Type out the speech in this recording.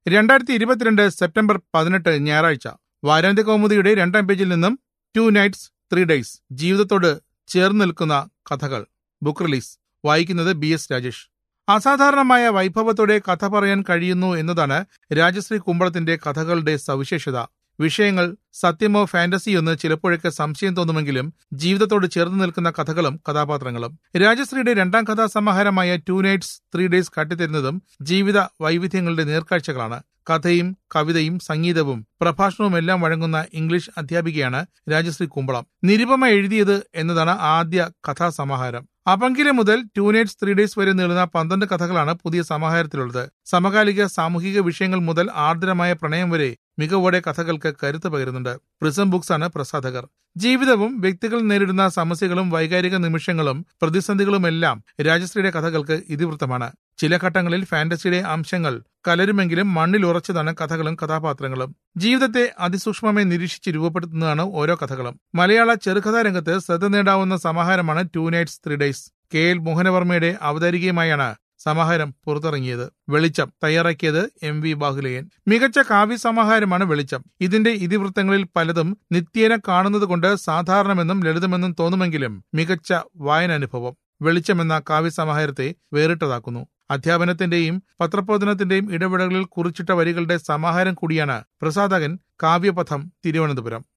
രണ്ടായിരത്തി ഇരുപത്തിരണ്ട് സെപ്റ്റംബർ പതിനെട്ട് ഞായറാഴ്ച വാരാന്ത്യ കൗമുദിയുടെ രണ്ടാം പേജിൽ നിന്നും ടു നൈറ്റ്സ് ത്രീ ഡേയ്സ് ജീവിതത്തോട് ചേർന്ന് നിൽക്കുന്ന കഥകൾ ബുക്ക് റിലീസ് വായിക്കുന്നത് ബി എസ് രാജേഷ് അസാധാരണമായ വൈഭവത്തോടെ കഥ പറയാൻ കഴിയുന്നു എന്നതാണ് രാജശ്രീ കുമ്പളത്തിന്റെ കഥകളുടെ സവിശേഷത വിഷയങ്ങൾ സത്യമോ ഫാന്റസിയോ എന്ന് ചിലപ്പോഴൊക്കെ സംശയം തോന്നുമെങ്കിലും ജീവിതത്തോട് ചേർന്ന് നിൽക്കുന്ന കഥകളും കഥാപാത്രങ്ങളും രാജശ്രീയുടെ രണ്ടാം കഥാസമാഹാരമായ ടു നൈറ്റ്സ് ത്രീ ഡേയ്സ് കാട്ടിത്തരുന്നതും ജീവിത വൈവിധ്യങ്ങളുടെ നേർക്കാഴ്ചകളാണ് കഥയും കവിതയും സംഗീതവും പ്രഭാഷണവും എല്ലാം വഴങ്ങുന്ന ഇംഗ്ലീഷ് അധ്യാപികയാണ് രാജശ്രീ കുമ്പളം നിരുപമ എഴുതിയത് എന്നതാണ് ആദ്യ കഥാസമാഹാരം അപങ്കില മുതൽ ടു നൈറ്റ്സ് ത്രീ ഡേയ്സ് വരെ നീളുന്ന പന്ത്രണ്ട് കഥകളാണ് പുതിയ സമാഹാരത്തിലുള്ളത് സമകാലിക സാമൂഹിക വിഷയങ്ങൾ മുതൽ ആർദ്രമായ പ്രണയം വരെ മികവോടെ കഥകൾക്ക് കരുത്ത് പകരുന്നുണ്ട് പ്രിസം ബുക്സ് ആണ് പ്രസാധകർ ജീവിതവും വ്യക്തികൾ നേരിടുന്ന സമസ്യകളും വൈകാരിക നിമിഷങ്ങളും പ്രതിസന്ധികളുമെല്ലാം രാജശ്രീയുടെ കഥകൾക്ക് ഇതിവൃത്തമാണ് ചില ഘട്ടങ്ങളിൽ ഫാന്റസിയുടെ അംശങ്ങൾ കലരുമെങ്കിലും മണ്ണിൽ ഉറച്ചതാണ് കഥകളും കഥാപാത്രങ്ങളും ജീവിതത്തെ അതിസൂക്ഷ്മമായി നിരീക്ഷിച്ച് രൂപപ്പെടുത്തുന്നതാണ് ഓരോ കഥകളും മലയാള ചെറുകഥാ രംഗത്ത് ശ്രദ്ധ നേടാവുന്ന സമാഹാരമാണ് two nights three days K L മോഹനവർമ്മയുടെ അവതാരികയുമായാണ് സമാഹാരം പുറത്തിറങ്ങിയത് വെളിച്ചം തയ്യാറാക്കിയത് എം വി ബാഹുലയൻ മികച്ച കാവ്യ സമാഹാരമാണ് വെളിച്ചം ഇതിന്റെ ഇതിവൃത്തങ്ങളിൽ പലതും നിത്യേന കാണുന്നത് കൊണ്ട് സാധാരണമെന്നും ലളിതമെന്നും തോന്നുമെങ്കിലും മികച്ച വായനാനുഭവം വെളിച്ചം എന്ന കാവ്യ സമാഹാരത്തെ വേറിട്ടതാക്കുന്നു അധ്യാപനത്തിന്റെയും പത്രപ്രവർത്തനത്തിന്റെയും ഇടപെടലുകളിൽ കുറിച്ചിട്ട വരികളുടെ സമാഹാരം കൂടിയാണ് പ്രസാധകൻ കാവ്യപഥം തിരുവനന്തപുരം